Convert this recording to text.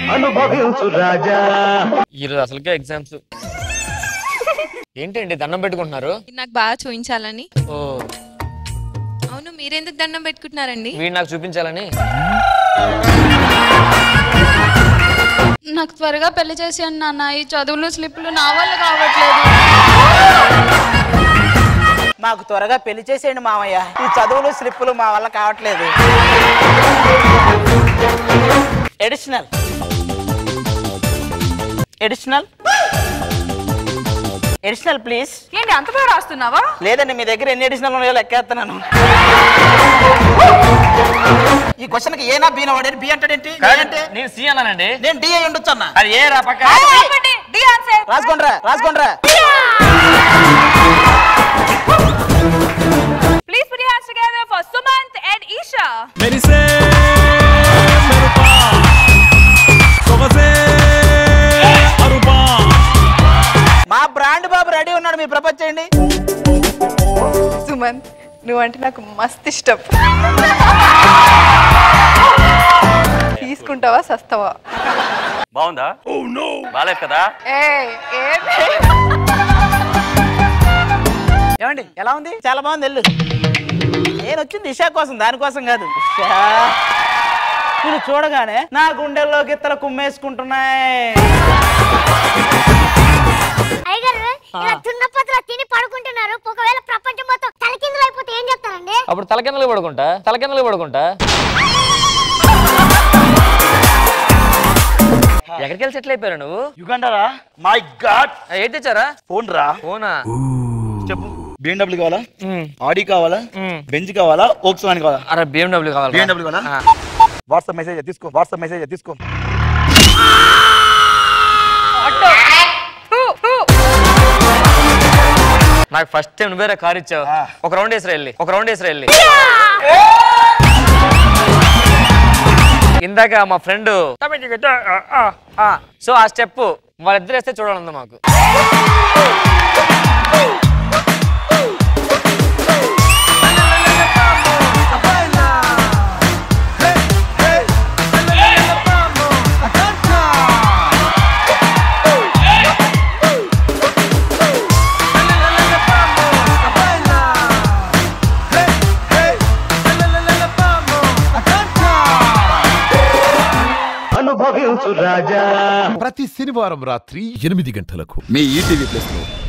అనుభవించు రాజా ఈరోజు అసలుకే ఎగ్జామ్స్ ఏంటండి దండం పెట్టుకుంటున్నారు నాకు బాగా చూపించాలని ఓ అవును మీరెందుకు దండం పెట్టుకుంటున్నారండి వీడు నాకు చూపించాలని నాకు త్వరగా పెళ్లి చేసాను నాన్న ఈ చదువులు స్లిప్లు నా వల్ల కావట్లేదు మాకు త్వరగా పెళ్లి చేసేయండి మామయ్య ఈ చదువులు స్లిప్పులు మా వల్ల కావట్లేదు ఎడిషనల్ ఎడిషనల్ ఎడిషనల్ ప్లీజ్ ఏంటి అంతగా రాస్తున్నావా లేదండి మీ దగ్గర ఎన్ని ఎడిషనల్ ఉన్నాయో లెక్కేస్తున్నాను ఈ క్వశ్చన్కి ఏనా బీనా వాడేది బి అంటాడేంటి ఏ అంటే నేను సి అన్నానండి నేను డి అయి ఉండొచ్చు అన్న అది ఏ రా పక్క డి ఆన్సర్ రాసుకోండ్రా రాసుకోండ్రా please put your hands together for Sumant and Isha. మెరిసే మెరుపా సొగసే అరుపా మా బ్రాండ్ బాబు రెడీ ఉన్నాడు మీ ప్రపోజ్ చేయండి సుమన్ నువ్వంటే నాకు మస్తు ఇష్టం తీసుకుంటావా సస్తావా బాగుందా బాలేదు కదా ఏ ఏమండి ఎలా ఉంది చాలా బాగుంది వెళ్ళు నేను వచ్చింది ఇషా కోసం దానికోసం కాదు ఇషా నేను చూడగానే నా గుండెల్లో గిత్తలు కుమ్మేసుకుంటున్నాయి అయ్యగారు ఇలా దున్నపోతులా తిని పడుకుంటున్నారు ఒకవేళ ప్రపంచం మొత్తం తలకిందులు అయిపోతే ఏం చెప్తారండి అప్పుడు తలకిందలు పడుకుంటా తలకిందలు పడుకుంటా ఎక్కడికి వెళ్ళి సెటిల్ అయిపోయారు నువ్వు యుగండరా మై గాడ్ ఏం తెచ్చారా ఫోన్ రా ఫోనా చెప్పు బిఎండబ్ల్యూ కావాలా ఆడి కావాలా బెంజ్ కావాలా ఓక్స్ వాన్ కావాలా అరే బిఎండబ్ల్యూ కావాలి బిఎండబ్ల్యూ కావాలా వాట్సాప్ మెసేజ్ తీసుకో వాట్సాప్ మెసేజ్ తీసుకో నాకు ఫస్ట్ టైం నువ్వేరే కార్ ఇచ్చావు ఒక రౌండ్ వేసి వెళ్ళి ఒక రౌండ్ వేసి వెళ్ళి ఇందాక మా ఫ్రెండ్ సో ఆ స్టెప్ వాళ్ళిద్దరు వేస్తే చూడాలందా మాకు అనుభవించు రాజా ప్రతి శనివారం రాత్రి ఎనిమిది గంటలకు మీ ఈటీవీ ప్లస్ లో